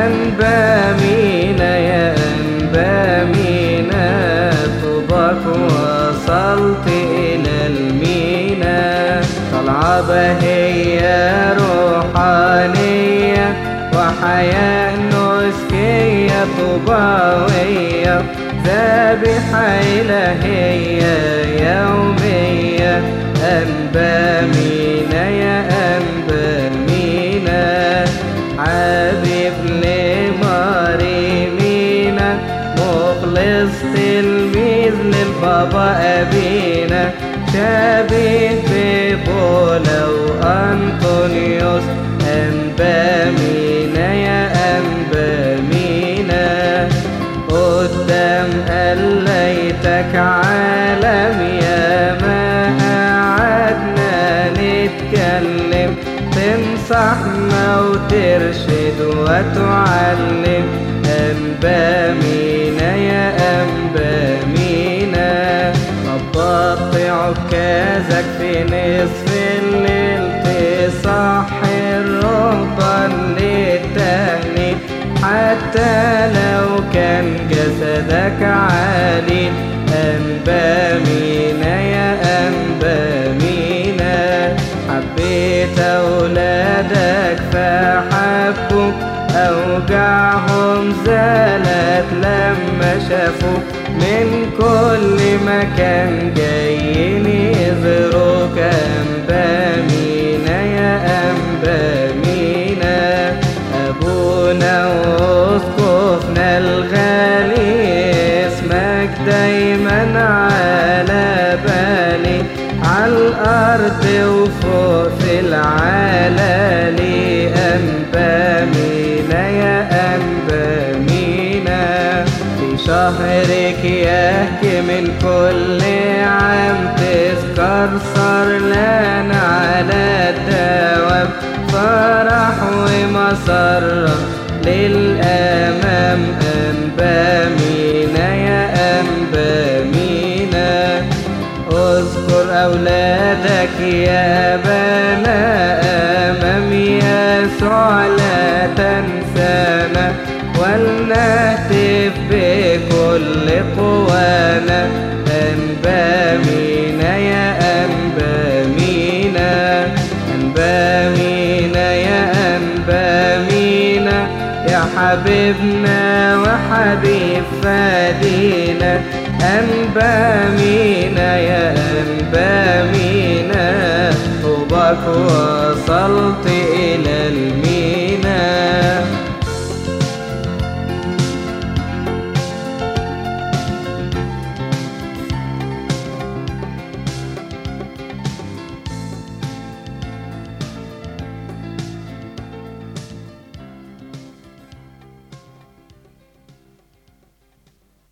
أنبا مينا يا أنبا مينا طوبك وصلت إلى المينا طلعة بهية روحانية وحياة نسكية طوباوية ذابحة إلهية يومية أنبا مينا يا أنبا مينا حبيب لماري مينا مخلص تلميذ للبابا أبينا شبيه ببولا وأنطونيوس أنبا مينا يا أنبا مينا قدام قليتك عالم يا ما قعدنا نتكلم تنصحنا وترشد وتعلم أنبا مينا يا أنبا مينا طبقت عكازك في نصف الليل تصحي الرهبان للتهنيد حتى لو كان جسدك عالي أنبا مينا يا أنبا مينا حبيت أولادك فحبوك أوجاعهم زالت لما شافوك من كل مكان جايين يزوروك أنبا مينا يا أنبا مينا أبونا وأسقفنا الغالي اسمك دايما على بالي عالأرض وفوق في العلالي أنبا مينا يا أنبا مينا في شهرك يحكي من كل عام تذكر صار لنا على الدوام فرح ومسرة للأمام أنبا مينا يا أنبا مينا اذكر أولادك يا أبانا أمام يسوع لا تنسانا ولنهتف بكل قوانا أنبا مينا يا أنبا مينا أنبا مينا يا أنبا مينا يا حبيبنا وحبيب فادينا أنبا مينا يا أنبا مينا طوبك وصلت